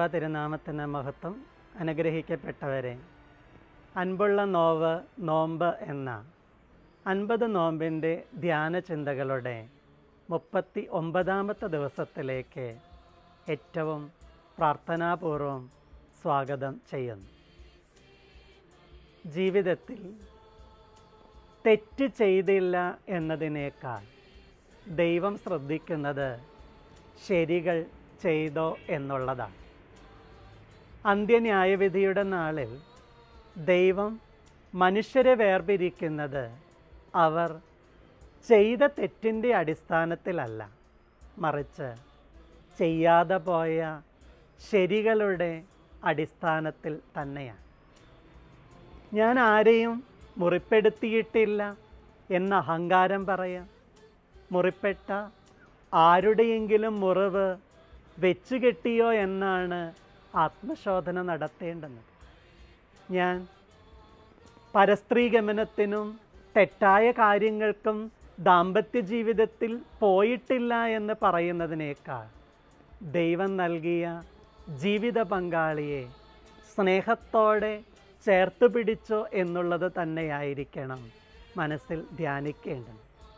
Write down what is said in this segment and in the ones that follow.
തിരുനാമത്തിന് മഹത്വം അനുഗ്രഹിക്കപ്പെട്ടവരെ അൻപുള്ള നോവ് നോമ്പ് എന്ന അൻപത് നോമ്പിൻ്റെ ധ്യാന ചിന്തകളുടെ മുപ്പത്തി ഒമ്പതാമത്തെ ദിവസത്തിലേക്ക് ഏറ്റവും പ്രാർത്ഥനാപൂർവം സ്വാഗതം ചെയ്യുന്നു ജീവിതത്തിൽ തെറ്റ് ചെയ്തില്ല എന്നതിനേക്കാൾ ദൈവം ശ്രദ്ധിക്കുന്നത് ശരികൾ ചെയ്തോ എന്നുള്ളതാണ് അന്ത്യന്യായവിധിയുടെ നാളിൽ ദൈവം മനുഷ്യരെ വേർപിരിക്കുന്നത് അവർ ചെയ്ത തെറ്റിൻ്റെ അടിസ്ഥാനത്തിലല്ല മറിച്ച് ചെയ്യാതെ പോയ ശരികളുടെ അടിസ്ഥാനത്തിൽ തന്നെയാണ് ഞാൻ ആരെയും മുറിപ്പെടുത്തിയിട്ടില്ല എന്ന അഹങ്കാരം പറയാം മുറിപ്പെട്ട ആരുടെയെങ്കിലും മുറിവ് വെച്ചു കെട്ടിയോ എന്നാണ് ആത്മശോധന നടത്തേണ്ടത് ഞാൻ പരസ്ത്രീഗമനത്തിനും തെറ്റായ കാര്യങ്ങൾക്കും ദാമ്പത്യ ജീവിതത്തിൽ പോയിട്ടില്ല എന്ന് പറയുന്നതിനേക്കാൾ ദൈവം നൽകിയ ജീവിത പങ്കാളിയെ സ്നേഹത്തോടെ ചേർത്ത് പിടിച്ചോ എന്നുള്ളത് തന്നെയായിരിക്കണം മനസ്സിൽ ധ്യാനിക്കേണ്ടത്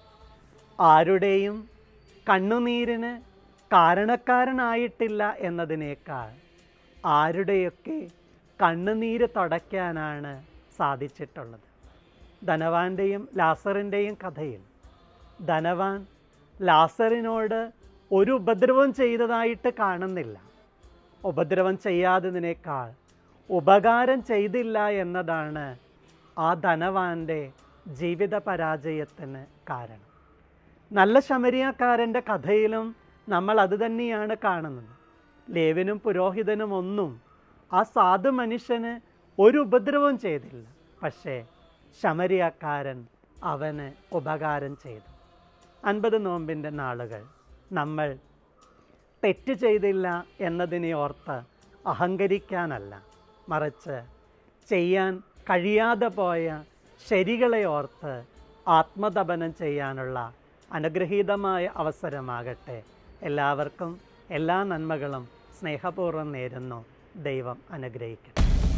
ആരുടെയും കണ്ണുനീരിന് കാരണക്കാരനായിട്ടില്ല എന്നതിനേക്കാൾ ആരുടെയൊക്കെ കണ്ണുനീര് തുടയ്ക്കാനാണ് സാധിച്ചിട്ടുള്ളത് ധനവാന്റെയും ലാസറിൻ്റെയും കഥയിൽ ധനവാൻ ലാസറിനോട് ഒരു ഉപദ്രവം ചെയ്തതായിട്ട് കാണുന്നില്ല ഉപദ്രവം ചെയ്യാത്തതിനേക്കാൾ ഉപകാരം ചെയ്തില്ല എന്നതാണ് ആ ധനവാന്റെ ജീവിത പരാജയത്തിന് കാരണം നല്ല ശമരിയക്കാരൻ്റെ കഥയിലും നമ്മൾ അത് തന്നെയാണ് കാണുന്നത് ലേവനും പുരോഹിതനും ഒന്നും ആ സാധു മനുഷ്യന് ഒരു ഉപദ്രവവും ചെയ്തില്ല പക്ഷേ ശമരിയക്കാരൻ അവന് ഉപകാരം ചെയ്തു അൻപത് നോമ്പിൻ്റെ നാളുകൾ നമ്മൾ തെറ്റ് ചെയ്തില്ല എന്നതിനെ ഓർത്ത് അഹങ്കരിക്കാനല്ല മറിച്ച് ചെയ്യാൻ കഴിയാതെ പോയ ശരികളെ ഓർത്ത് ആത്മതപനം ചെയ്യാനുള്ള അനുഗ്രഹീതമായ അവസരമാകട്ടെ എല്ലാവർക്കും എല്ലാ നന്മകളും സ്നേഹപൂർവ്വം നേരുന്നു ദൈവം അനുഗ്രഹിക്കട്ടെ